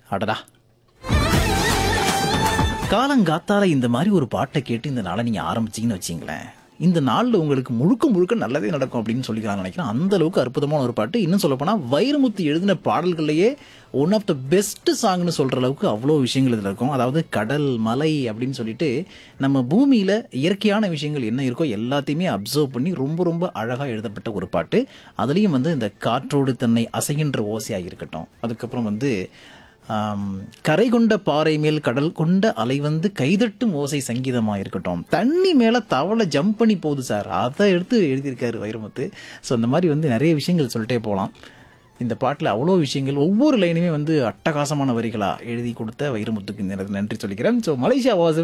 அடடா காலங்காத்தால இந்த மாதிரி ஒரு பாட்டை கேட்டு இந்த நாளை நீங்க ஆரம்பிச்சீங்கன்னு வச்சிங்களேன் இந்த நாளில் உங்களுக்கு முழுக்க முழுக்க நல்லதே நடக்கும் அப்படின்னு சொல்லிக்கலாம் நினைக்கிறேன் அந்த அளவுக்கு அற்புதமான ஒரு பாட்டு இன்னும் சொல்ல போனா வைரமுத்து எழுதின பாடல்கள்லயே ஒன் ஆஃப் த பெஸ்ட் சாங்னு சொல்ற அளவுக்கு அவ்வளோ விஷயங்கள் இதில் இருக்கும் அதாவது கடல் மலை அப்படின்னு சொல்லிட்டு நம்ம பூமியில இயற்கையான விஷயங்கள் என்ன இருக்கோ எல்லாத்தையுமே அப்சர்வ் பண்ணி ரொம்ப ரொம்ப அழகாக எழுதப்பட்ட ஒரு பாட்டு அதுலேயும் வந்து இந்த காற்றோடு தன்னை அசைகின்ற ஓசையாக இருக்கட்டும் அதுக்கப்புறம் வந்து ஆம், கரை கொண்ட பாறை மேல் கடல் கொண்ட அலை வந்து கைதட்டும் ஓசை சங்கீதமா இருக்கட்டும் தண்ணி மேல தவளை ஜம்ப் பண்ணி போகுது சார் அதை எடுத்து எழுதியிருக்காரு வைரமுத்து ஸோ அந்த மாதிரி வந்து நிறைய விஷயங்கள் சொல்லிட்டே போகலாம் இந்த பாட்டில் அவ்வளோ விஷயங்கள் ஒவ்வொரு லைனுமே வந்து அட்டகாசமான வரிகளா எழுதி கொடுத்த வைரமுத்துக்கு இந்த நேரத்தில் நன்றி சொல்லிக்கிறேன் ஸோ மலேசியா வாஸ்